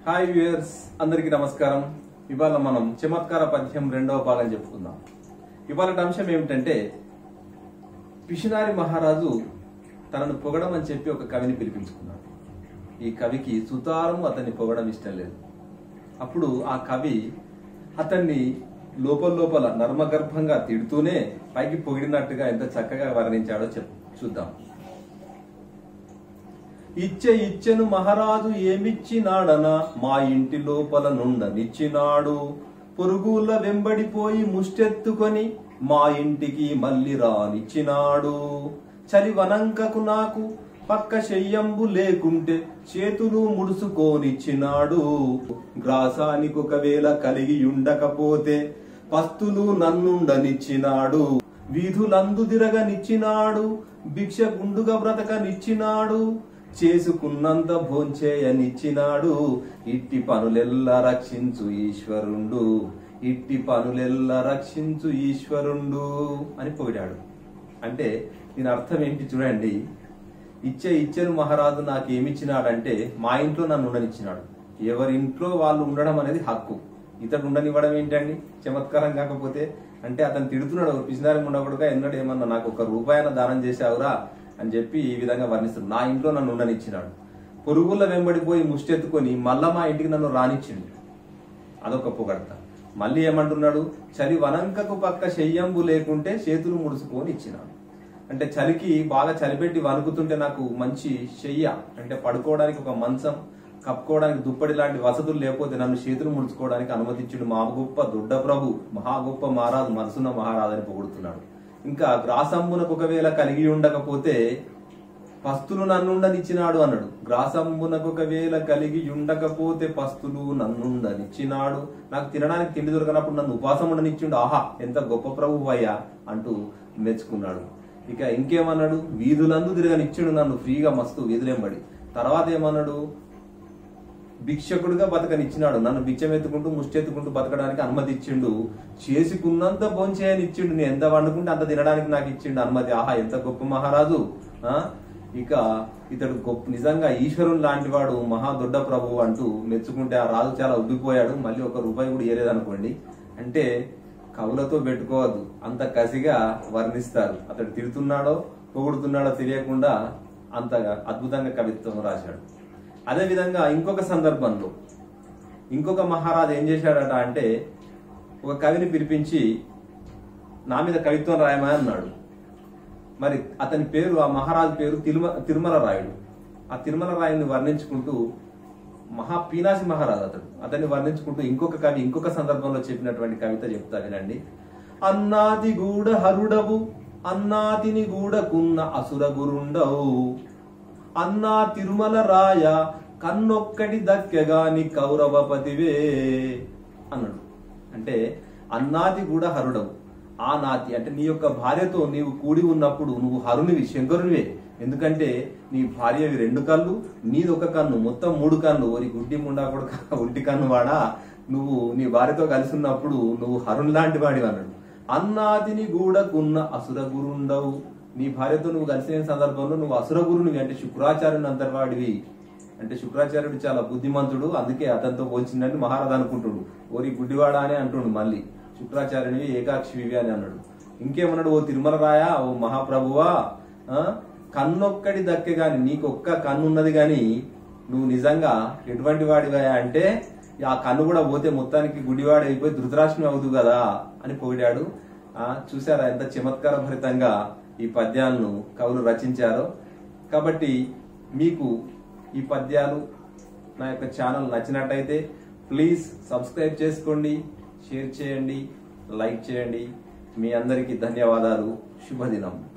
hi viewers అందరికీ నమస్కారం ఇవాళ మనం చమత్కార పద్యం రెండవ భాగం చెప్పుకుందాం ఇవాళ అంశం ఏమిటంటే పిషినారి మహారాజు తనను పొగడమని చెప్పి ఒక కవిని పిలిపించుకున్నాడు ఈ కవికి సుతారం అతన్ని పొగడం ఇష్టం లేదు అప్పుడు ఆ కవి అతన్ని లోపల లోపల నర్మగర్భంగా తిడుతూనే పైకి పొగిడినట్టుగా ఎంత చక్కగా వర్ణించాడో చెప్ చూద్దాం ఇచ్చే ఇచ్చెను మహారాజు ఏమిచ్చినాడన మా ఇంటి లోపల నుండనిచ్చినాడు పొరుగుల వెంబడిపోయి ముష్టెత్తుకొని మా ఇంటికి మళ్ళీ రానిచ్చినాడు చలి వనంకకు నాకు పక్క శయ్యంబు లేకుంటే చేతులు ముడుసుకోనిచ్చినాడు గ్రాసానికి ఒకవేళ కలిగి ఉండకపోతే పస్తులు నన్నుండనిచ్చినాడు వీధులందు తిరగనిచ్చినాడు భిక్ష గుండుగా బ్రతకనిచ్చినాడు చేసుకున్నంత భోంచేయనిచ్చినాడు ఇట్టి పనులెల్లా రక్షించు ఈశ్వరుండు ఇట్టి పనులెల్లా రక్షించు ఈశ్వరుండు అని పొగిడాడు అంటే దీని అర్థం ఏంటి చూడండి ఇచ్చే ఇచ్చెను మహారాజు నాకు ఏమిచ్చినాడంటే మా ఇంట్లో నన్ను ఉండనిచ్చినాడు ఎవరి ఇంట్లో వాళ్ళు ఉండడం అనేది హక్కు ఇతడు ఉండనివ్వడం ఏంటండి చమత్కారం కాకపోతే అంటే అతను తిడుతున్నాడు పిసినారి ఉండకూడగా ఎన్నడూ ఏమన్నా నాకు ఒక రూపాయన దానం చేశావురా అని చెప్పి ఈ విధంగా వర్ణిస్తున్నాడు నా ఇంట్లో నన్ను ఉండనిచ్చినాడు పొరుగుల వెంబడిపోయి ముష్టెత్తుకొని మళ్ళా మా ఇంటికి నన్ను రానిచ్చిండు అదొక పొగడత మళ్ళీ ఏమంటున్నాడు చలి వనంకకు పక్క శయ్యంబు లేకుంటే చేతులు ముడుచుకొని ఇచ్చినాడు అంటే చలికి బాగా చలిపెట్టి వణుకుతుంటే నాకు మంచి శయ్య అంటే పడుకోవడానికి ఒక మంచం కప్పుకోవడానికి దుప్పటి లాంటి వసతులు లేకపోతే నన్ను చేతులు ముడుచుకోవడానికి అనుమతించుడు మా గొప్ప దొడ్డ ప్రభు మహా గొప్ప మహారాజు మనసున్న మహారాజు అని పొగుడుతున్నాడు ఇంకా గ్రాసంబునకు ఒకవేళ కలిగి ఉండకపోతే పస్తులు నన్నుండనిచ్చినాడు అన్నాడు గ్రాసంబునకు ఒకవేళ కలిగి ఉండకపోతే పస్తులు నన్నుండనిచ్చినాడు నాకు తినడానికి తిండి దొరకనప్పుడు నన్ను ఉపాసం ఉండనిచ్చిండు ఆహా ఎంత గొప్ప ప్రభు అయ్యా అంటూ మెచ్చుకున్నాడు ఇక ఇంకేమన్నాడు వీధులందు తిరగనిచ్చిండు నన్ను ఫ్రీగా మస్తు వీధులేంబడి తర్వాత ఏమన్నాడు భిక్షకుడుగా బతకనిచ్చినాడు నన్ను బిచ్చమెత్తుకుంటూ ముష్టెత్తుకుంటూ బతకడానికి అనుమతి ఇచ్చిండు చేసుకున్నంత భోంచేయని ఇచ్చిండు నేను ఎంత వండుకుంటే అంత తినడానికి నాకు ఇచ్చిండు అనుమతి ఆహా ఎంత గొప్ప మహారాజు ఆ ఇక ఇతడు గొప్ప నిజంగా ఈశ్వరుని లాంటి వాడు మహా దొడ్డ ప్రభు అంటూ మెచ్చుకుంటే ఆ రాజు చాలా ఉబ్బిపోయాడు మళ్ళీ ఒక రూపాయి కూడా ఇయ్యలేదు అనుకోండి అంటే కవులతో పెట్టుకోవద్దు అంత కసిగా వర్ణిస్తారు అతడు తిడుతున్నాడో పొగుడుతున్నాడో తెలియకుండా అంతగా అద్భుతంగా కవిత్వం రాశాడు అదే విధంగా ఇంకొక సందర్భంలో ఇంకొక మహారాజు ఏం చేశాడట అంటే ఒక కవిని పిలిపించి నా మీద కవిత్వం రాయమా అన్నాడు మరి అతని పేరు ఆ మహారాజు పేరు తిరుమ తిరుమల రాయుడు ఆ తిరుమల రాయుడిని వర్ణించుకుంటూ మహా పీనాసి మహారాజు అతడు అతన్ని వర్ణించుకుంటూ ఇంకొక కవి ఇంకొక సందర్భంలో చెప్పినటువంటి కవిత చెప్తా వినండి అన్నాది గూడ హరుడవు అన్నాతిని గూడకున్న అసుర గురుండవు అన్నా తిరుమల రాయ కన్నొక్కటి దక్కెగాని కౌరవపతివే అన్నాడు అంటే అన్నాది కూడా హరుడవు ఆ నాతి అంటే నీ యొక్క భార్యతో నీవు కూడి ఉన్నప్పుడు నువ్వు హరునివి శంకరునివే ఎందుకంటే నీ భార్యవి రెండు కళ్ళు నీది ఒక కన్ను మొత్తం మూడు కన్ను ఓరి గుడ్డి ముండా కూడా ఒంటి కన్ను వాడా నువ్వు నీ భార్యతో కలిసి ఉన్నప్పుడు నువ్వు హరుని లాంటి వాడివి అన్నాడు అన్నాదిని గూడకున్న అసుర గురుండవు నీ భార్యతో నువ్వు కలిసిన సందర్భంలో నువ్వు అసుర గురునివి అంటే శుక్రాచార్యుని అంతర్వాడివి అంటే శుక్రాచార్యుడు చాలా బుద్ధిమంతుడు అందుకే అతనితో పోల్చిందని మహారాజు అనుకుంటుడు ఓరి గుడ్డివాడా అని అంటుండు మళ్ళీ శుక్రాచార్యునివి ఏకాక్షివి అని అన్నాడు ఇంకేమన్నాడు ఓ తిరుమల రాయా ఓ మహాప్రభువా ఆ, కన్నొక్కడి దక్కే గాని నీకు ఒక్క కన్ను ఉన్నది గాని నువ్వు నిజంగా ఎటువంటి వాడివా అంటే ఆ కన్ను కూడా పోతే మొత్తానికి గుడివాడు అయిపోయి ధృతరాష్ట్రం అవుదు కదా అని పొగిడాడు ఆ చూసారా ఎంత చమత్కార భరితంగా ఈ పద్యాలను కవులు రచించారో కాబట్టి మీకు ఈ పద్యాలు నా యొక్క ఛానల్ నచ్చినట్టయితే ప్లీజ్ సబ్స్క్రైబ్ చేసుకోండి షేర్ చేయండి లైక్ చేయండి మీ అందరికీ ధన్యవాదాలు శుభదినం